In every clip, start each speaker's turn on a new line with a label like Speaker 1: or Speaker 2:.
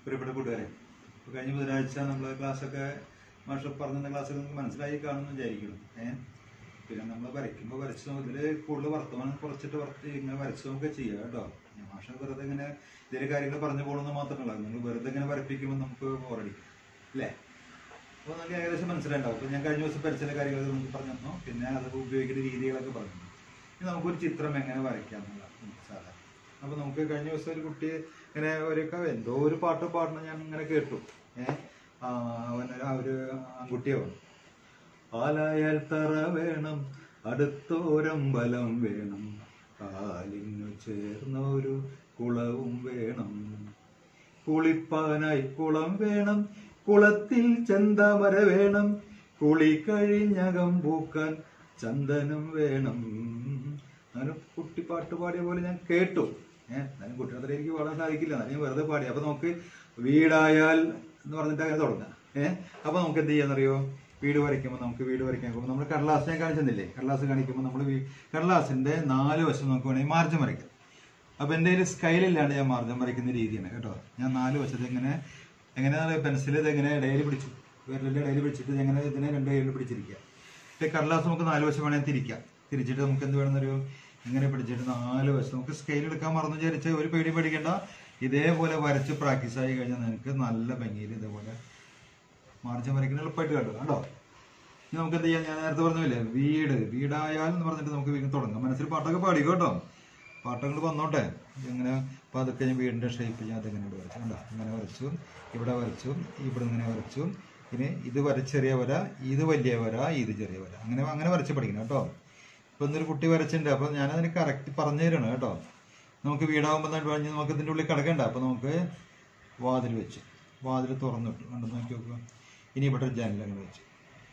Speaker 1: പ്രിയപ്പെട്ട കൂട്ടുകാരെ ഇപ്പൊ കഴിഞ്ഞ ബുധനാഴ്ച നമ്മൾ ക്ലാസ്സൊക്കെ മാഷ പറഞ്ഞ ക്ലാസ്സൊക്കെ നിങ്ങൾക്ക് മനസ്സിലായി കാണുമെന്ന് വിചാരിക്കുന്നു ഏഹ് പിന്നെ നമ്മൾ വരയ്ക്കുമ്പോൾ വരച്ച് നമുക്ക് ഇതിൽ കൂടുതൽ വർത്തമാനം കുറച്ചിട്ട് വരച്ച് ഇങ്ങനെ വരച്ച് നമുക്ക് ചെയ്യാം കേട്ടോ മാഷ വെറുതെ ഇങ്ങനെ ഇതിലെ കാര്യങ്ങൾ പറഞ്ഞു പോകണമെന്ന് മാത്രമല്ല നിങ്ങൾ വെറുതെ ഇങ്ങനെ വരപ്പിക്കുമ്പോൾ നമുക്ക് ബോറടി അല്ലേ അപ്പോൾ നമുക്ക് ഏകദേശം മനസ്സിലായിട്ടുണ്ടാവും അപ്പോൾ ഞാൻ കഴിഞ്ഞ ദിവസം പരിസര കാര്യങ്ങൾ നമുക്ക് പറഞ്ഞു തന്നു പിന്നെ അത് ഉപയോഗിക്കുന്ന രീതികളൊക്കെ പറഞ്ഞു തന്നു. ഇനി നമുക്കൊരു ചിത്രം എങ്ങനെ വരയ്ക്കാം എന്നുള്ള സാധാരണ അപ്പോൾ നമുക്ക് കഴിഞ്ഞ ദിവസം ഒരു കുട്ടി ഇങ്ങനെ ഒരു ക- എന്തോ ഒരു പാട്ട് പാടണം ഞാൻ ഇങ്ങനെ കേട്ടു ഏഹ് അവനൊരു ആ ഒരു ആൺകുട്ടിയോ പാലായാൽ തറ വേണം അടുത്തോരമ്പലം വേണം കാലിനു ചേർന്നൊരു കുളവും വേണം കുളിപ്പാനായി കുളം വേണം കുളത്തിൽ ചന്താമര വേണം കുളി കഴിഞ്ഞകം പൂക്കാൻ ചന്ദനം വേണം അങ്ങനെ കുട്ടി പാട്ട് പാടിയ പോലെ ഞാൻ കേട്ടു ഏഹ് എന്നാലും കുട്ടിയുടെ അത്ര എനിക്ക് പാടാൻ സാധിക്കില്ല എന്നാലും ഞാൻ വെറുതെ പാടി അപ്പൊ നമുക്ക് വീടായാൽ എന്ന് പറഞ്ഞിട്ട് അങ്ങനെ തുടങ്ങാം ഏഹ് അപ്പൊ നമുക്ക് എന്ത് ചെയ്യാന്നറിയോ വീട് വരയ്ക്കുമ്പോൾ നമുക്ക് വീട് വരയ്ക്കാൻ പോകുമ്പോൾ നമ്മൾ കടലാസ് ഞാൻ കാണിച്ചെന്നില്ലേ കടലാസ് കാണിക്കുമ്പോൾ നമ്മൾ കടലാസിന്റെ നാല് വശം നമുക്ക് വേണമെങ്കിൽ മാർജം വരയ്ക്കാം അപ്പൊ എൻ്റെ കയ്യിൽ സ്കൈലില്ലാണ്ട് ഞാൻ മാർജം വരയ്ക്കുന്ന രീതിയാണ് കേട്ടോ ഞാൻ നാല് വശത്ത് ഇങ്ങനെ എങ്ങനെയാണ് പെൻസിൽ ഇത് എങ്ങനെ ഇടയിൽ പിടിച്ചു വിരലിന്റെ ഇടയിൽ പിടിച്ചിട്ട് ഇത് എങ്ങനെ ഇതിനെ രണ്ട് കയ്യിൽ പിടിച്ചിരിക്കുക ഈ കടലാസ് നമുക്ക് നാല് വശം വേണമെങ്കിൽ തിരിക്കാം തിരിച്ചിട്ട് നമുക്ക് എന്ത് വേണമെന്നൊരു ഇങ്ങനെ പിടിച്ചിട്ട് നാല് വശം നമുക്ക് സ്കെയിൽ എടുക്കാൻ മറന്നു വിചാരിച്ച് ഒരു പേടി പേടിക്കണ്ട ഇതേപോലെ വരച്ച് പ്രാക്ടീസ് ആയി കഴിഞ്ഞാൽ നിങ്ങൾക്ക് നല്ല ഭംഗിയിൽ ഇതേപോലെ മാർജം വരയ്ക്കുന്ന എളുപ്പമായിട്ട് കണ്ടു കണ്ടോ ഇനി നമുക്ക് എന്ത് ചെയ്യാം ഞാൻ നേരത്തെ പറഞ്ഞില്ലേ വീട് വീടായാൽ എന്ന് പറഞ്ഞിട്ട് നമുക്ക് വീണ്ടും തുടങ്ങാം മനസ്സിൽ പാട്ടൊക്കെ പാടി കേട്ടോ പാട്ടങ്ങൾ വന്നോട്ടെ ഇങ്ങനെ പതുക്കെ ഞാൻ വീടിന്റെ ഷേപ്പ് ഞാൻ അതിങ്ങനെ ഇവിടെ വരച്ചു കണ്ടോ ഇങ്ങനെ വരച്ചു ഇവിടെ വരച്ചു ഇവിടെ ഇങ്ങനെ വരച്ചു ഇനി ഇത് വര ചെറിയ വര ഇത് വലിയ വര ഇത് ചെറിയ വര അങ്ങനെ അങ്ങനെ വരച്ച് പഠിക്കണം കേട്ടോ ഇപ്പൊ ഇന്നൊരു കുട്ടി വരച്ചിട്ടുണ്ട് അപ്പൊ ഞാനതിന് കറക്റ്റ് പറഞ്ഞു തരണം കേട്ടോ നമുക്ക് വീടാകുമ്പോൾ പറഞ്ഞ് നമുക്ക് ഇതിന്റെ ഉള്ളിൽ കിടക്കണ്ട അപ്പൊ നമുക്ക് വാതിൽ വെച്ച് വാതിൽ തുറന്നിട്ടു കണ്ടു നോക്കി നോക്കുക ഇനി ഇവിടെ ഒരു ജനൽ അങ്ങനെ വെച്ചു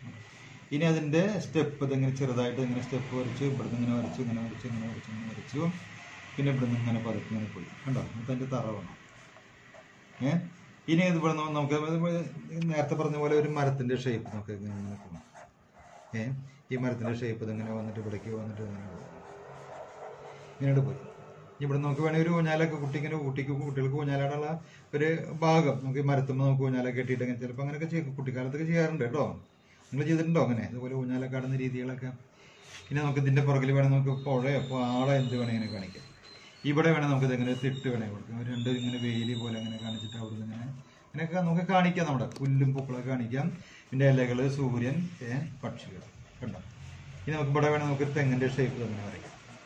Speaker 1: ഇനി അതിന്റെ സ്റ്റെപ്പ് ഇതിങ്ങനെ ചെറുതായിട്ട് ഇങ്ങനെ സ്റ്റെപ്പ് വരച്ചു ഇവിടുന്ന് ഇങ്ങനെ വരച്ചു ഇങ്ങനെ വരച്ചു ഇങ്ങനെ വരച്ചു ഇങ്ങനെ വരച്ചു പിന്നെ ഇവിടുന്ന് ഇങ്ങനെ പതുക്കെ ഇങ്ങനെ പോയി കണ്ടോ എന്നിട്ട് അതിന്റെ തറ വേണം ഏ ഇനി ഇത് ഇവിടെ നമുക്ക് നേരത്തെ പറഞ്ഞ പോലെ ഒരു മരത്തിന്റെ ഷേപ്പ് നമുക്ക് ഇങ്ങനെ ഇങ്ങനെ പോകണം ഏ ഈ മരത്തിന്റെ ഷേപ്പ് ഇതിങ്ങനെ വന്നിട്ട് ഇവിടേക്ക് വന്നിട്ട് ഇങ്ങനെ പോകും ഇങ്ങോട്ട് പോയി ഇവിടെ നമുക്ക് വേണമെങ്കിൽ ഒരു ഊഞ്ഞാലൊക്കെ കുട്ടിക്കിന് കുട്ടിക്ക് കുട്ടികൾക്ക് ഊഞ്ഞാലാടുള്ള ഒരു ഭാഗം നമുക്ക് ഈ മരത്തുമ്പോൾ നമുക്ക് ഊഞ്ഞാലൊക്കെ കെട്ടിയിട്ട് അങ്ങനെ ചിലപ്പോൾ അങ്ങനെയൊക്കെ ചെയ്യും കുട്ടിക്കാലത്തൊക്കെ ചെയ്യാറുണ്ട് കേട്ടോ നിങ്ങൾ ചെയ്തിട്ടുണ്ടോ അങ്ങനെ ഇതുപോലെ ഊഞ്ഞാലൊക്കെ ആടുന്ന രീതികളൊക്കെ ഇനി നമുക്ക് ഇതിന്റെ പുറകിൽ വേണം നമുക്ക് പുഴയോ പാളോ എന്ത് വേണേ ഇങ്ങനെ കാണിക്കാം ഇവിടെ വേണേൽ നമുക്ക് ഇതിങ്ങനെ തിട്ട് വേണേ കൊടുക്കാം ഒരു രണ്ട് ഇങ്ങനെ വേലി പോലെ അങ്ങനെ കാണിച്ചിട്ട് അവിടെ നിന്ന് ഇങ്ങനെ ഇങ്ങനെയൊക്കെ നമുക്ക് കാണിക്കാം നമ്മുടെ പുല്ലും പൂക്കളൊക്കെ കാണിക്കാം പിന്നെ ഇലകള് സൂര്യൻ ഏ, പക്ഷികൾ കണ്ടോ ഇനി നമുക്ക് ഇവിടെ വേണേൽ നമുക്ക് ഒരു തെങ്ങിന്റെ ഷേപ്പ് തന്നെ വരയ്ക്കാം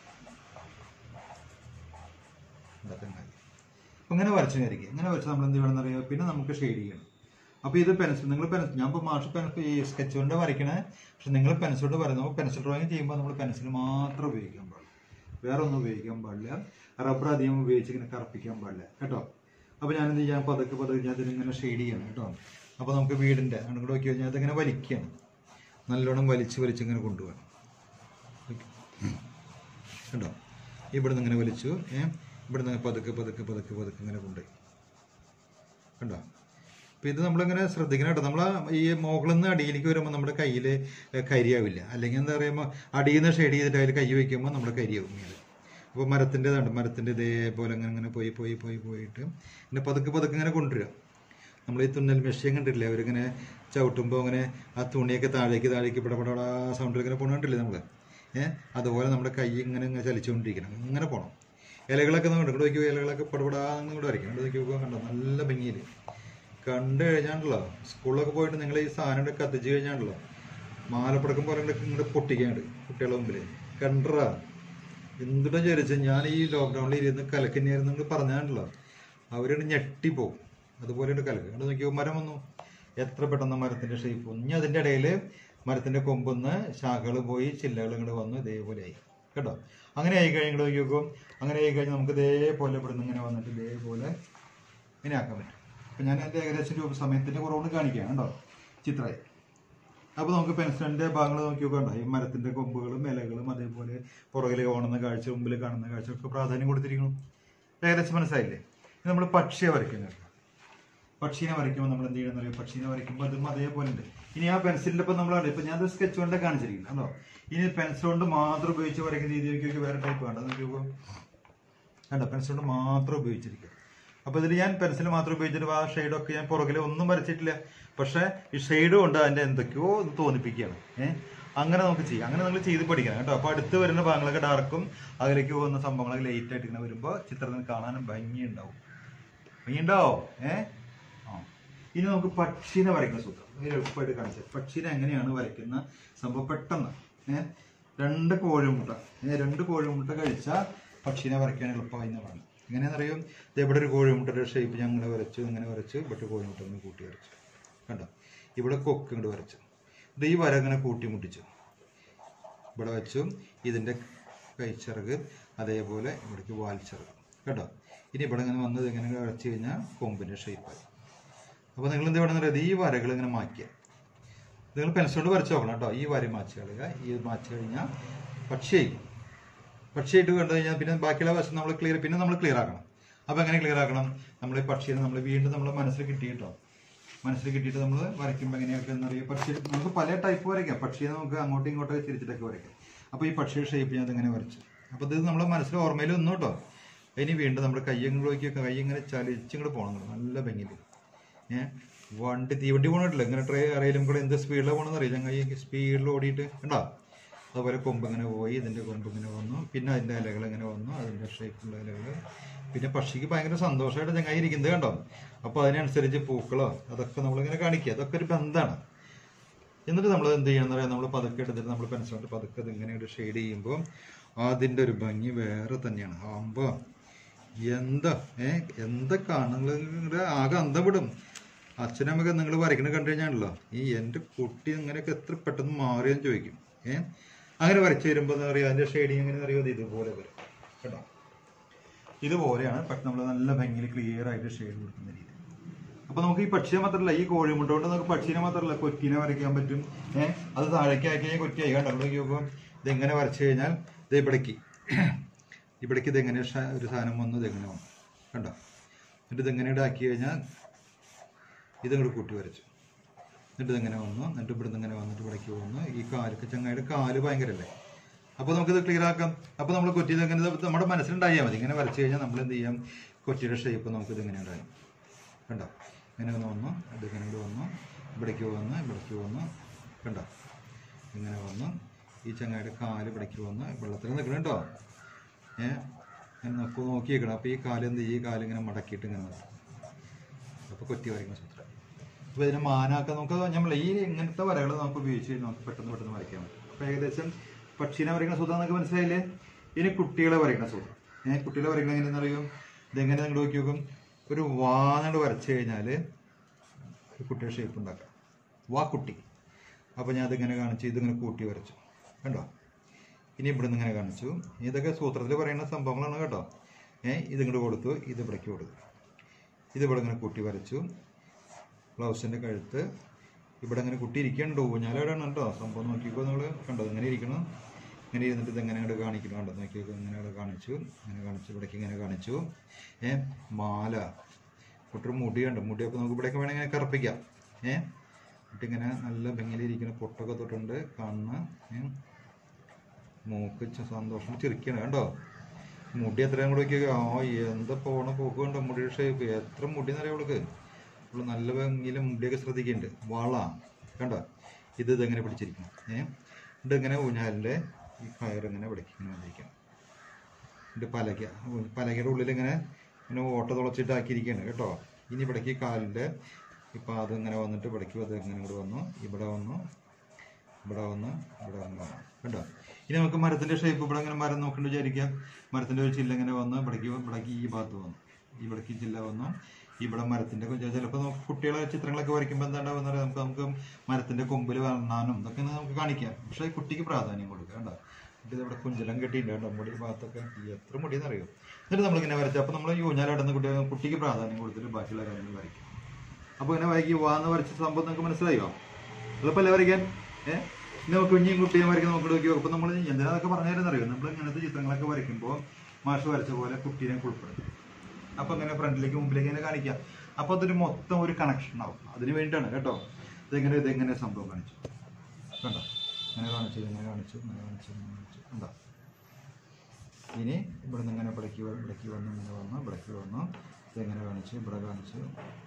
Speaker 1: ഇവിടെ തെങ്ങായി അപ്പൊ ഇങ്ങനെ വരച്ചു വരയ്ക്കുക ഇങ്ങനെ വരച്ച് നമ്മൾ എന്ത് വേണമെന്ന് അറിയാം പിന്നെ നമുക്ക് ഷെയ്ഡ് ചെയ്യണം അപ്പൊ ഇത് പെൻസിൽ നിങ്ങൾ പെൻസിൽ ഞാൻ ഇപ്പോൾ മാഷ് പെൻസിൽ ഈ സ്കെച്ച് കൊണ്ട് വരയ്ക്കണേ പക്ഷെ നിങ്ങൾ പെൻസിൽ കൊണ്ട് വരയ്ക്കുമ്പോൾ പെൻസിൽ ഡ്രോയിങ് ചെയ്യുമ്പോൾ നമ്മൾ പെൻസിൽ മാത്രം ഉപയോഗിക്കാൻ പാടില്ല വേറെ ഒന്നും ഉപയോഗിക്കാൻ പാടില്ല റബ്ബർ അധികം ഉപയോഗിച്ച് ഇങ്ങനെ കറുപ്പിക്കാൻ പാടില്ല കേട്ടോ അപ്പൊ ഞാൻ എന്ത് ചെയ്യാം പതുക്കെ പതുക്കെ ഞാൻ ഇതിനിങ്ങനെ ഷെയ്ഡ് ചെയ്യണം കേട്ടോ അപ്പൊ നമുക്ക് വീടിന്റെ അങ്ങോട്ട് നോക്കി കഴിഞ്ഞാൽ അതിങ്ങനെ വലിക്കണം നല്ലോണം വലിച്ച് വലിച്ച് ഇങ്ങനെ കൊണ്ടുപോകണം കണ്ടോ ഇവിടുന്ന് ഇങ്ങനെ വലിച്ചു ഏ ഇവിടുന്ന് പതുക്കെ പതുക്കെ പതുക്കെ പതുക്കെ ഇങ്ങനെ കൊണ്ടുപോയി കണ്ടോ അപ്പൊ ഇത് നമ്മളിങ്ങനെ ശ്രദ്ധിക്കണം കേട്ടോ നമ്മൾ ഈ മുകളിൽ നിന്ന് അടിയിലേക്ക് വരുമ്പോൾ നമ്മുടെ കയ്യിൽ കരിയാവില്ല അല്ലെങ്കിൽ എന്താ പറയുമ്പോൾ അടിയിൽ നിന്ന് ഷെയ്ഡ് ചെയ്തിട്ട് അതിൽ കൈ വയ്ക്കുമ്പോൾ നമ്മുടെ കരിയാവും ഇങ്ങനെ അപ്പോൾ മരത്തിൻ്റെ ഇതുണ്ട് മരത്തിൻ്റെ ഇതേപോലെ അങ്ങനെ അങ്ങനെ പോയി പോയി പോയി പോയിട്ട് പിന്നെ പതുക്കെ പതുക്കെ ഇങ്ങനെ കൊണ്ടുവരിക നമ്മൾ ഈ തുന്നൽ മെഷീൻ കണ്ടിട്ടില്ലേ അവരിങ്ങനെ ചവിട്ടുമ്പോൾ അങ്ങനെ ആ തുണിയൊക്കെ താഴേക്ക് താഴേക്ക് പടപട സൗണ്ടിൽ ഇങ്ങനെ പോകണം കണ്ടില്ലേ നമ്മൾ ഏഹ് അതുപോലെ നമ്മുടെ കൈ ഇങ്ങനെ ഇങ്ങനെ ചലിച്ചുകൊണ്ടിരിക്കണം ഇങ്ങനെ പോകണം ഇലകളൊക്കെ നമ്മൾ ഇവിടെ നോക്കി ഇലകളൊക്കെ പടപടാ ഇവിടെ വരയ്ക്കണം ഇവിടെ നോക്കി നോക്കുക കണ്ടോ നല്ല ഭംഗിയിൽ കണ്ടു കഴിഞ്ഞാണല്ലോ സ്കൂളിലൊക്കെ പോയിട്ട് നിങ്ങൾ ഈ സാധനം ഇവിടെ കത്തിച്ച് കഴിഞ്ഞാണല്ലോ മാലപ്പടക്കം പോലെ ഇങ്ങോട്ട് ഇങ്ങോട്ട് പൊട്ടിക്കാണ്ട് കുട്ടികളുടെ മുമ്പിൽ കണ്ടറാ എന്തിട്ടാ ചോദിച്ച ഞാൻ ഈ ലോക്ക്ഡൌണിൽ ഇരുന്ന് കലക്കന്നെയായിരുന്നു നിങ്ങൾ പറഞ്ഞാണല്ലോ അവരോട് ഞെട്ടിപ്പോവും അതുപോലെയുണ്ട് കലക്ക് അവിടെ നോക്കിയോ മരം വന്നു എത്ര പെട്ടെന്ന് മരത്തിന്റെ ഷേപ്പ് ഇനി അതിന്റെ ഇടയിൽ മരത്തിന്റെ കൊമ്പൊന്ന് ശാഖകൾ പോയി ചില്ലകൾ ഇങ്ങോട്ട് വന്നു ഇതേപോലെ ആയി കേട്ടോ അങ്ങനെ ആയി കഴിഞ്ഞ് ഇങ്ങോട്ട് നോക്കിയോ അങ്ങനെ ആയി കഴിഞ്ഞാൽ നമുക്ക് ഇതേപോലെ ഇവിടുന്ന് ഇങ്ങനെ വന്നിട്ട് ഇതേപോലെ ഇങ്ങനെ ആക്കാൻ പറ്റും അപ്പൊ ഞാൻ എന്റെ ഏകദേശം രൂപ സമയത്തിന്റെ കുറവുകൊണ്ട് കാണിക്കാം കേട്ടോ ചിത്രമായി അപ്പൊ നമുക്ക് പെൻസിലിന്റെ ഭാഗങ്ങൾ നോക്കി നോക്കണ്ട ഈ മരത്തിന്റെ കൊമ്പുകളും ഇലകളും അതേപോലെ പുറകിൽ കാണുന്ന കാഴ്ച മുമ്പിൽ കാണുന്ന കാഴ്ച ഒക്കെ പ്രാധാന്യം കൊടുത്തിരിക്കണം ഏകദേശം മനസ്സിലായില്ലേ ഇനി നമ്മൾ പക്ഷിയെ വരയ്ക്കുന്നത് പക്ഷീനെ വരയ്ക്കുമ്പോൾ നമ്മൾ എന്ത് ചെയ്യണം അറിയാം പക്ഷീനെ വരയ്ക്കുമ്പോൾ അതും അതേപോലെ ഉണ്ട് ഇനി ആ പെൻസിലിന്റെ ഇപ്പൊ നമ്മൾ ഇപ്പൊ ഞാൻ സ്കെച്ച് കൊണ്ട് കാണിച്ചിരിക്കുന്നത് അതോ ഇനി പെൻസിൽ കൊണ്ട് മാത്രം ഉപയോഗിച്ച് വരയ്ക്കുന്ന രീതിയിലേക്ക് വേറെ ടൈപ്പ് വേണ്ട നോക്കി നോക്കൂ കണ്ടോ പെൻസിൽ കൊണ്ട് മാത്രം ഉപയോഗിച്ചിരിക്കുക അപ്പൊ ഇതിൽ ഞാൻ പെൻസിൽ മാത്രം ഉപയോഗിച്ചിട്ട് ആ ഷെയ്ഡൊക്കെ ഞാൻ പുറകിൽ ഒന്നും വരച്ചിട്ടില്ല പക്ഷെ ഈ ഷെയ്ഡ് കൊണ്ട് അതിന്റെ എന്തൊക്കെയോ ഇത് തോന്നിപ്പിക്കുകയാണ് ഏഹ് അങ്ങനെ നമുക്ക് ചെയ്യാം അങ്ങനെ നിങ്ങൾ ചെയ്ത് പഠിക്കണം കേട്ടോ അപ്പൊ അടുത്ത് വരുന്ന ഭാഗങ്ങളൊക്കെ ഡാർക്കും അതിലേക്ക് പോകുന്ന സംഭവങ്ങളൊക്കെ ലൈറ്റ് ആയിട്ട് ഇങ്ങനെ വരുമ്പോൾ ചിത്രത്തിന് കാണാനും ഭംഗിയുണ്ടാവും ഭംഗിയുണ്ടാവോ ഏ ആ ഇനി നമുക്ക് പക്ഷീനെ വരയ്ക്കുന്ന സൂത്രം ഇത് എളുപ്പമായിട്ട് കാണിച്ചത് പക്ഷീനെ എങ്ങനെയാണ് വരയ്ക്കുന്ന സംഭവം പെട്ടെന്ന് ഏ രണ്ട് കോഴിമുട്ട ഏ രണ്ട് കോഴിമുട്ട കഴിച്ചാൽ പക്ഷീനെ വരയ്ക്കാൻ എളുപ്പമായി എന്ന് പറഞ്ഞു എങ്ങനെയാണെന്നറിയും ഇത് ഇവിടെ ഒരു കോഴിമുട്ടയുടെ ഷേപ്പ് ഞങ്ങൾ വരച്ചു ഇങ്ങനെ വരച്ചു ഇവിടെ കോഴിമുട്ട ഒന്ന് കൂട്ടി വരച്ചു കണ്ടോ ഇവിടെ കൊക്ക് ഇങ്ങോട്ട് വരച്ചു ഇത് ഈ വര ഇങ്ങനെ കൂട്ടി മുട്ടിച്ചു ഇവിടെ വെച്ചു ഇതിൻ്റെ കൈച്ചിറക് അതേപോലെ ഇവിടേക്ക് വാൽച്ചിറക് കേട്ടോ ഇനി ഇവിടെ ഇങ്ങനെ വന്നത് ഇങ്ങനെ വരച്ച് കഴിഞ്ഞാൽ കൊമ്പിൻ്റെ ഷേപ്പായി അപ്പോൾ നിങ്ങൾ എന്ത് വേണമെന്ന് പറയുന്നത് ഈ വരകൾ ഇങ്ങനെ മാറ്റിയ നിങ്ങൾ പെൻസിൽ കൊണ്ട് വരച്ച് നോക്കണം കേട്ടോ ഈ വര മാച്ച് കളയുക ഈ മാച്ച് കഴിഞ്ഞാൽ പക്ഷിയായിരിക്കും പക്ഷിയായിട്ട് കണ്ടു കഴിഞ്ഞാൽ പിന്നെ ബാക്കിയുള്ള വശം നമ്മൾ ക്ലിയർ പിന്നെ നമ്മൾ ക്ലിയർ ആക്കണം അപ്പോൾ എങ്ങനെ ക്ലിയർ ആക്കണം നമ്മൾ ഈ പക്ഷിയെ നമ്മൾ വീണ്ടും നമ്മൾ മനസ്സിൽ കിട്ടി കേട്ടോ മനസ്സിൽ കിട്ടിയിട്ട് നമ്മൾ വരയ്ക്കുമ്പോൾ എങ്ങനെയൊക്കെ എന്നറിയാം പക്ഷി നമുക്ക് പല ടൈപ്പ് വരയ്ക്കാം പക്ഷിയെ നമുക്ക് അങ്ങോട്ടും ഇങ്ങോട്ടൊക്കെ തിരിച്ചിട്ടൊക്കെ വരയ്ക്കാം അപ്പോൾ ഈ പക്ഷിയുടെ ഷേപ്പ് ഞാൻ അതിങ്ങനെ വരച്ചു അപ്പോൾ ഇത് നമ്മുടെ മനസ്സിൽ ഓർമ്മയിൽ ഒന്നും കേട്ടോ ഇനി വീണ്ടും നമ്മുടെ കയ്യങ്ങളിലേക്കൊക്കെ കൈ ഇങ്ങനെ ചലിച്ചിങ്ങോട്ട് പോകണം നല്ല ഭംഗിയിൽ ഏഹ് വണ്ടി തീവണ്ടി പോകണില്ല ഇങ്ങനെ ട്രേ അറിയാലും കൂടെ എന്ത് സ്പീഡിലാണ് പോകണമെന്ന് അറിയില്ല ഞങ്ങൾ സ്പീഡിൽ ഓടിയിട്ട് കണ്ടോ അതുപോലെ കൊമ്പ് ഇങ്ങനെ പോയി ഇതിൻ്റെ കൊമ്പ് ഇങ്ങനെ വന്നു പിന്നെ അതിൻ്റെ ഇലകൾ ഇങ്ങനെ വന്നു അതിൻ്റെ ഷേപ്പുള്ള ഇലകൾ പിന്നെ പക്ഷിക്ക് ഭയങ്കര സന്തോഷമായിട്ട് ചങ്ങായി ഇരിക്കുന്നത് കണ്ടോ അപ്പോൾ അതിനനുസരിച്ച് പൂക്കളോ അതൊക്കെ നമ്മളിങ്ങനെ കാണിക്കുക അതൊക്കെ ഒരു ബന്ധമാണ് എന്നിട്ട് നമ്മൾ എന്ത് ചെയ്യണം പറയാം നമ്മൾ പതുക്കെ എടുത്തിട്ട് നമ്മൾ പെൻസിൽ കൊണ്ട് പതുക്കെ ഇത് ഇങ്ങനെ ഒരു ഷെയ്ഡ് ചെയ്യുമ്പോൾ അതിൻ്റെ ഒരു ഭംഗി വേറെ തന്നെയാണ് ആകുമ്പോൾ എന്താ ഏ എന്തൊക്കെയാണ് നിങ്ങൾ ആകെ അന്തം വിടും അച്ഛനമ്മക്ക് നിങ്ങൾ വരയ്ക്കണ കണ്ടു കഴിഞ്ഞാണല്ലോ ഈ എൻ്റെ കുട്ടി ഇങ്ങനെയൊക്കെ എത്ര പെട്ടെന്ന് മാറിയെന്ന് ചോദിക്കും ഏ അങ്ങനെ വരച്ച് വരുമ്പോൾ എന്താ പറയുക അതിൻ്റെ ഷെയ്ഡിങ് എങ്ങനെ അറിയുമോ ഇതുപോലെ വരും കേട്ടോ ഇതുപോലെയാണ് പക്ഷെ നമ്മൾ നല്ല ഭംഗിയിൽ ക്ലിയർ ആയിട്ട് ഷെയ്ഡ് കൊടുക്കുന്ന രീതി അപ്പൊ നമുക്ക് ഈ പക്ഷിയെ മാത്രമല്ല ഈ കോഴിമുട്ട കൊണ്ട് നമുക്ക് പക്ഷിനെ മാത്രമല്ല കൊറ്റിനെ വരയ്ക്കാൻ പറ്റും ഏഹ് അത് താഴേക്ക് ആക്കി കഴിഞ്ഞാൽ കൊറ്റിയായി കണ്ടോ ഇവിടെ നോക്കുമ്പോൾ ഇത് എങ്ങനെ വരച്ചു കഴിഞ്ഞാൽ ഇത് ഇവിടേക്ക് ഇവിടേക്ക് ഇത് എങ്ങനെ ഷ- ഒരു സാധനം വന്നു ഇത് എങ്ങനെ വന്നു കണ്ടോ എന്നിട്ട് ഇത് എങ്ങനെ ഇടാക്കി കഴിഞ്ഞാൽ ഇതങ്ങോട്ട് കൂട്ടി വരച്ചു എന്നിട്ട് ഇതെങ്ങനെ വന്നു എന്നിട്ട് ഇവിടുന്ന് ഇങ്ങനെ വന്നിട്ട് ഇവിടേക്ക് വന്നു ഈ കാലൊക്കെ ചങ്ങായിട്ട് കാല് ഭയങ്കരല്ലേ അപ്പോൾ നമുക്കിത് ക്ലിയർ ആക്കാം അപ്പോൾ നമ്മൾ കൊറ്റി ഇതെങ്ങനെ ഇത് നമ്മുടെ മനസ്സിലുണ്ടായാൽ മതി ഇങ്ങനെ വരച്ചു കഴിഞ്ഞാൽ നമ്മൾ എന്ത് ചെയ്യാം കൊറ്റിയുടെ ഷേപ്പ് നമുക്കിത് ഇങ്ങനെ ഉണ്ടാകും കണ്ടോ ഇങ്ങനെ ഒന്ന് വന്നു അത് ഇങ്ങനെ ഇവിടെ വന്നു ഇവിടേക്ക് വന്ന് ഇവിടേക്ക് വന്നു കണ്ടോ ഇങ്ങനെ വന്നു ഈ ചങ്ങായിട്ട് കാല് ഇവിടേക്ക് വന്ന് വെള്ളത്തിൽ നിൽക്കണം കേട്ടോ ഏ ഇങ്ങനെ നോക്കി നോക്കി വെക്കണം അപ്പോൾ ഈ കാല് എന്ത് ചെയ്യും? ഈ കാല് ഇങ്ങനെ മടക്കിയിട്ട് ഇങ്ങനെ നിർത്തും അപ്പോൾ കൊറ്റി വരയ്ക്കുന്ന സൂത്രം അപ്പോൾ ഇതിനെ മാനാക്കാൻ നമുക്ക് നമ്മൾ ഈ ഇങ്ങനത്തെ വരകൾ നമുക്ക് ഉപയോഗിച്ച് കഴിഞ്ഞാൽ നമുക്ക് പെട്ടെന്ന് പെട്ടെന്ന് വരയ്ക്കാൻ പറ്റും അപ്പോൾ ഏകദേശം പക്ഷീനെ വരയ്ക്കുന്ന സൂത്രം നിങ്ങൾക്ക് മനസ്സിലായില്ലേ ഇനി കുട്ടികളെ വരയ്ക്കുന്ന സൂത്രം ഏഹ് കുട്ടികളെ വരയ്ക്കുന്നത് എങ്ങനെയാണെന്ന് അറിയും ഇതെങ്ങനെ നിങ്ങൾ നോക്കി നോക്കും ഒരു വാന്നട് വരച്ചു കഴിഞ്ഞാൽ ഒരു കുട്ടിയുടെ ഷേപ്പ് ഉണ്ടാക്കാം വാ കുട്ടി അപ്പോൾ ഞാൻ അതിങ്ങനെ കാണിച്ച് ഇതിങ്ങനെ കൂട്ടി വരച്ചു കണ്ടോ ഇനി ഇവിടെ നിന്ന് ഇങ്ങനെ കാണിച്ചു ഇതൊക്കെ സൂത്രത്തിൽ പറയുന്ന സംഭവങ്ങളാണ് കേട്ടോ ഏഹ് ഇതിങ്ങോട്ട് കൊടുത്തു ഇത് ഇവിടേക്ക് കൊടുത്തു ഇത് ഇവിടെ ഇങ്ങനെ കൂട്ടി വരച്ചു ബ്ലൗസിൻ്റെ കഴുത്ത് ഇവിടെ ഇങ്ങനെ കുട്ടി ഇരിക്കണ്ടോ ഊഞ്ഞാലെവിടെയാണ് കേട്ടോ സംഭവം നോക്കിക്കോ നിങ്ങൾ കണ്ടോ ഇങ്ങനെ ഇരിക്കണം ഇങ്ങനെ ഇരുന്നിട്ട് ഇത് എങ്ങനെ അങ്ങോട്ട് കാണിക്കണം കണ്ടോ നോക്കിക്കോ ഇങ്ങനെ അവിടെ കാണിച്ചു ഇങ്ങനെ കാണിച്ചു ഇവിടേക്ക് ഇങ്ങനെ കാണിച്ചു ഏ മാല കുട്ടിയുടെ മുടി കണ്ടോ മുടിയൊക്കെ നമുക്ക് ഇവിടെയൊക്കെ വേണമെങ്കിൽ ഇങ്ങനെ കറുപ്പിക്കാം ഏ കുട്ടി ഇങ്ങനെ നല്ല ഭംഗിയിലിരിക്കുന്ന പൊട്ടൊക്കെ തൊട്ടുണ്ട് കണ്ണ് ഏ മൂക്ക് ച- സന്തോഷം ചിരിക്കണം കണ്ടോ മുടി എത്രയും കൂടെ ഒക്കെ ആ എന്താ പോണ പോക്ക് കണ്ടോ മുടിയുടെ ഷേപ്പ് എത്ര മുടി എന്നറിയാം അവൾക്ക് അവള് നല്ല ഭംഗിയിൽ മുടിയൊക്കെ ശ്രദ്ധിക്കുന്നുണ്ട് വള കണ്ടോ ഇത് ഇതെങ്ങനെ പിടിച്ചിരിക്കണം ഏ എന്നിട്ട് ഇങ്ങനെ ഊഞ്ഞാലിൻ്റെ ഈ കയറിങ്ങനെ പിടിക്കും ഇങ്ങനെ വന്നിരിക്കണം എന്നിട്ട് പലക ഊ- പലകയുടെ ഉള്ളിൽ ഇങ്ങനെ ഇങ്ങനെ ഓട്ട തുളച്ചിട്ടാക്കിയിരിക്കുകയാണ് കേട്ടോ ഇനി ഇവിടേക്ക് കാലിൻ്റെ ഇപ്പം അത് ഇങ്ങനെ വന്നിട്ട് ഇവിടേക്ക് അത് ഇങ്ങനെ ഇങ്ങോട്ട് വന്നു ഇവിടെ വന്നു ഇവിടെ വന്ന് ഇവിടെ വന്ന് വന്നു കേട്ടോ ഇനി നമുക്ക് മരത്തിന്റെ ഷേപ്പ് ഇവിടെ ഇങ്ങനെ മരം നോക്കണ്ട് വിചാരിക്കാം മരത്തിന്റെ ഒരു ചില്ല ഇങ്ങനെ വന്ന് ഇവിടേക്ക് ഇവിടേക്ക് ഈ ഭാഗത്ത് വന്നു ഇവിടേക്ക് ഈ ചില്ല വന്നു ഇവിടെ മരത്തിന്റെ ചിലപ്പോൾ നമുക്ക് കുട്ടികളെ ചിത്രങ്ങളൊക്കെ വരയ്ക്കുമ്പോൾ എന്താണ്ടാവുന്ന നമുക്ക് നമുക്ക് മരത്തിന്റെ കൊമ്പിൽ വണ്ണാനും ഇതൊക്കെ നമുക്ക് കാണിക്കാം പക്ഷേ കുട്ടിക്ക് പ്രാധാന്യം കൊടുക്കുക കേട്ടോ ഇത് ഇവിടെ കുഞ്ചലം കെട്ടിയിട്ടുണ്ട് കേട്ടോ മുടി ഭാഗത്തൊക്കെ ഈ എത്ര മുടിയെന്ന് അറിയോ എന്നിട്ട് നമ്മളിങ്ങനെ വരച്ചു അപ്പോൾ നമ്മൾ യൂഞ്ഞാലടന്ന് കുട്ടി കുട്ടിക്ക് പ്രാധാന്യം കൊടുത്തിട്ട് ബാക്കിയുള്ള കാര്യങ്ങൾ വരയ്ക്കും അപ്പോൾ ഇങ്ങനെ വരയ്ക്കും വാന്ന് വരച്ച സംഭവം നിങ്ങൾക്ക് മനസ്സിലായോ എളുപ്പമല്ലേ വരയ്ക്കാൻ ഏഹ് ഇനി നമുക്ക് കുഞ്ഞിയും കുട്ടിയും വരയ്ക്കാൻ നോക്കി നോക്കി അപ്പോൾ നമ്മൾ എന്തിനാ അതൊക്കെ പറഞ്ഞു അറിയോ നമ്മൾ ഇങ്ങനത്തെ ചിത്രങ്ങളൊക്കെ വരയ്ക്കുമ്പോൾ മാഷ് വരച്ച പോലെ കുട്ടീനെ ഉൾപ്പെടുത്തും അപ്പോൾ ഇങ്ങനെ ഫ്രണ്ടിലേക്ക് മുമ്പിലേക്ക് ഇങ്ങനെ കാണിക്കാം അപ്പോൾ അതൊരു മൊത്തം ഒരു കണക്ഷൻ ആവും അതിന് വേണ്ടിയിട്ടാണ് കേട്ടോ ഇതെങ്ങനെ ഇതെങ്ങനെ സംഭവം കാണിച്ചു കണ്ടോ ഇങ്ങനെ കാണിച്ചു ഇങ്ങനെ കാണിച്ചു ഇങ്ങനെ കാണിച്ചു ഇങ്ങനെ കാണിച്ചു കണ്ടോ ഇനി ഇവിടുന്ന് ഇങ്ങനെ ഇവിടേക്ക് വ- ഇവിടേക്ക് വന്നു ഇങ്ങനെ വന്നു ഇവിടേക്ക് വന്നു ഇതെങ്ങനെ കാണിച്ചു ഇവിടെ കാണിച്ചു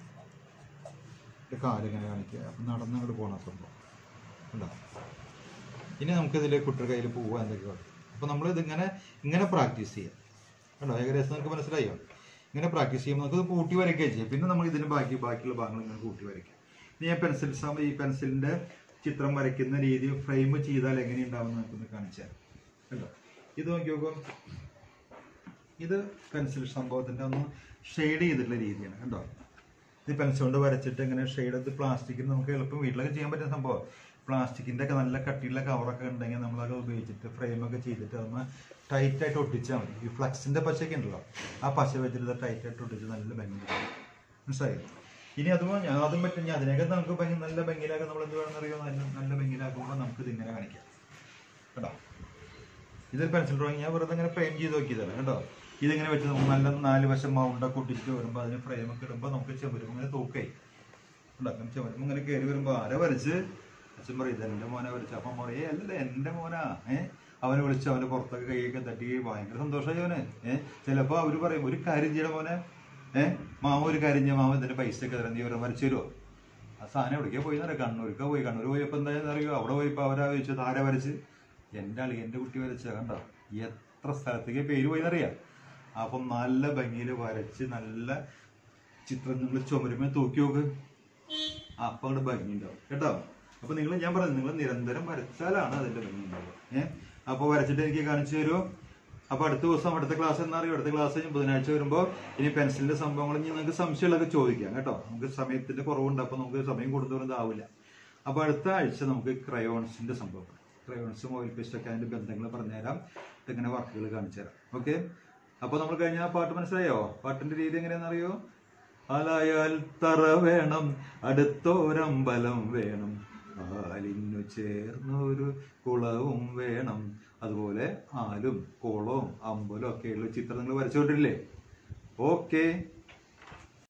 Speaker 1: ഒരു കാലിങ്ങനെ കാണിക്കുക അപ്പം നടന്ന് അങ്ങോട്ട് പോകണം സംഭവം ഉണ്ടോ ഇനി നമുക്കിതിൽ കുട്ടിയുടെ കയ്യിൽ പോവുക എന്തൊക്കെ അപ്പോൾ നമ്മൾ ഇതിങ്ങനെ ഇങ്ങനെ പ്രാക്ടീസ് ചെയ്യാം കണ്ടോ ഏകദേശം നമുക്ക് മനസ്സിലായോ ഇങ്ങനെ പ്രാക്ടീസ് ചെയ്യുമ്പോൾ നമുക്ക് ഇത് കൂട്ടി വരയ്ക്കുകയും ചെയ്യാം പിന്നെ നമ്മൾ ഇതിന് ബാക്കി ബാക്കിയുള്ള ഭാഗങ്ങൾ ഇങ്ങനെ കൂട്ടി വരയ്ക്കാം ഇനി ഞാൻ പെൻസിൽ സാമ്പ ഈ പെൻസിലിൻ്റെ ചിത്രം വരയ്ക്കുന്ന രീതി ഫ്രെയിം ചെയ്താൽ എങ്ങനെ ഉണ്ടാവും നമുക്കൊന്ന് കാണിച്ചു തരാം കണ്ടോ ഇത് നോക്കി നോക്കൂ ഇത് പെൻസിൽ സംഭവത്തിൻ്റെ ഒന്ന് ഷെയ്ഡ് ചെയ്തിട്ടുള്ള രീതിയാണ് കണ്ടോ ഇത് പെൻസിൽ കൊണ്ട് വരച്ചിട്ട് ഇങ്ങനെ ഷെയ്ഡ് ഇത് പ്ലാസ്റ്റിക്കിന് നമുക്ക് എളുപ്പം വീട്ടിലൊക്കെ ചെയ്യാൻ പറ്റുന്ന സംഭവം പ്ലാസ്റ്റിക്കിന്റെ ഒക്കെ നല്ല കട്ടിയുള്ള കവറൊക്കെ ഉണ്ടെങ്കിൽ നമ്മളത് ഉപയോഗിച്ചിട്ട് ഫ്രെയിമൊക്കെ ചെയ്തിട്ട് അതൊന്ന് ടൈറ്റ് ആയിട്ട് ഒട്ടിച്ചാൽ മതി ഈ ഫ്ലക്സിന്റെ പശയൊക്കെ ഉണ്ടല്ലോ ആ പശ വെച്ചിട്ട് ടൈറ്റ് ആയിട്ട് ഒട്ടിച്ച് നല്ല ഭംഗി മനസ്സിലായോ ഇനി അതുപോലെ ഞാൻ അതും പറ്റും ഞാൻ അതിനൊക്കെ നമുക്ക് ഭംഗി നല്ല ഭംഗിയിലാക്കാൻ നമ്മൾ എന്ത് വേണമെന്ന് അറിയോ നല്ല നല്ല ഭംഗിയിലാക്കുമ്പോൾ നമുക്ക് ഇതിങ്ങനെ കാണിക്കാം കേട്ടോ ഇതൊരു പെൻസിൽ ഡ്രോയിങ് ഞാൻ വെറുതെ ഇങ്ങനെ ഫ്രെയിം ചെയ്ത് നോക്കിയതാണ് കേട്ടോ ഇതിങ്ങനെ വെച്ച് നമുക്ക് നല്ല നാല് വശം മൗണ്ടൊക്കെ ഒട്ടിച്ചിട്ട് വരുമ്പോൾ അതിന് ഫ്രെയിമൊക്കെ ഇടുമ്പോൾ നമുക്ക് ചെമ്പരും ഇങ്ങനെ തൂക്കായി ഉണ്ടാക്കും ചെമ്പരും ഇങ്ങനെ കയറി വരുമ്പോൾ ആരെ വരച്ച് അച്ഛൻ പറയും ഇത് എൻ്റെ മോനെ വരച്ച് അപ്പം പറയേ അല്ലല്ല എൻ്റെ മോനാ ഏഹ് അവനെ വിളിച്ച് അവൻ്റെ പുറത്തൊക്കെ കൈയൊക്കെ തട്ടി ഭയങ്കര സന്തോഷമായി അവന് ഏഹ് ചിലപ്പോൾ അവർ പറയും ഒരു കാര്യം ചെയ്യണ മോനെ ഏഹ് മാമ ഒരു കാര്യം ചെയ്യാം മാമ ഇതിൻ്റെ പൈസ ഒക്കെ തരാം നീ ഇവരെ വരച്ചു തരുമോ ആ സാധനം എവിടേക്കാ പോയി എന്നറിയാം കണ്ണൂർക്കാ പോയി കണ്ണൂർ പോയപ്പോൾ എന്തായാലും അറിയോ അവിടെ പോയപ്പോൾ അവരാ ചോദിച്ചത് ആരെ വരച്ച് എൻ്റെ അളി എൻ്റെ കുട്ടി വരച്ച കണ്ടോ എത്ര സ്ഥലത്തേക്ക് പേര് പോയി എന്നറിയാം അപ്പം നല്ല ഭംഗിയിൽ വരച്ച് നല്ല ചിത്രം നിങ്ങൾ ചുമരുമേ തൂക്കി നോക്ക് അപ്പൊ അവിടെ ഭംഗി ഉണ്ടാവും കേട്ടോ അപ്പൊ നിങ്ങൾ ഞാൻ പറഞ്ഞു നിങ്ങൾ നിരന്തരം വരച്ചാലാണ് അതിന്റെ ഭംഗി ഉണ്ടാവുക ഏഹ് അപ്പൊ വരച്ചിട്ട് എനിക്ക് കാണിച്ചു തരുമോ അപ്പൊ അടുത്ത ദിവസം അടുത്ത ക്ലാസ് എന്നാ അറിയോ അടുത്ത ക്ലാസ് ബുധനാഴ്ച വരുമ്പോൾ ഇനി പെൻസിലിന്റെ സംഭവങ്ങൾ ഇനി നിങ്ങൾക്ക് സംശയമുള്ളതൊക്കെ ചോദിക്കാം കേട്ടോ നമുക്ക് സമയത്തിന്റെ കുറവുണ്ട് അപ്പൊ നമുക്ക് സമയം കൂടുതലും ഇതാവില്ല അപ്പൊ അടുത്ത ആഴ്ച നമുക്ക് ക്രയോൺസിന്റെ സംഭവം ക്രയോൺസും ഓയിൽ പേസ്റ്റൊക്കെ അതിന്റെ ബന്ധങ്ങൾ പറഞ്ഞുതരാം ഇങ്ങനെ വർക്കുകൾ കാണിച്ചു തരാം ഓക്കെ അപ്പൊ നമ്മൾ കഴിഞ്ഞ ആ പാട്ട് മനസ്സിലായോ പാട്ടിന്റെ രീതി എങ്ങനെയാണെന്ന് അറിയോ അലായാൽ തറ വേണം അടുത്തൊരമ്പലം വേണം ആലിനു ചേർന്നൊരു കുളവും വേണം അതുപോലെ ആലും കുളവും അമ്പലവും ഒക്കെയുള്ള ചിത്രം നിങ്ങൾ വരച്ചുകൊണ്ടില്ലേ ഓക്കെ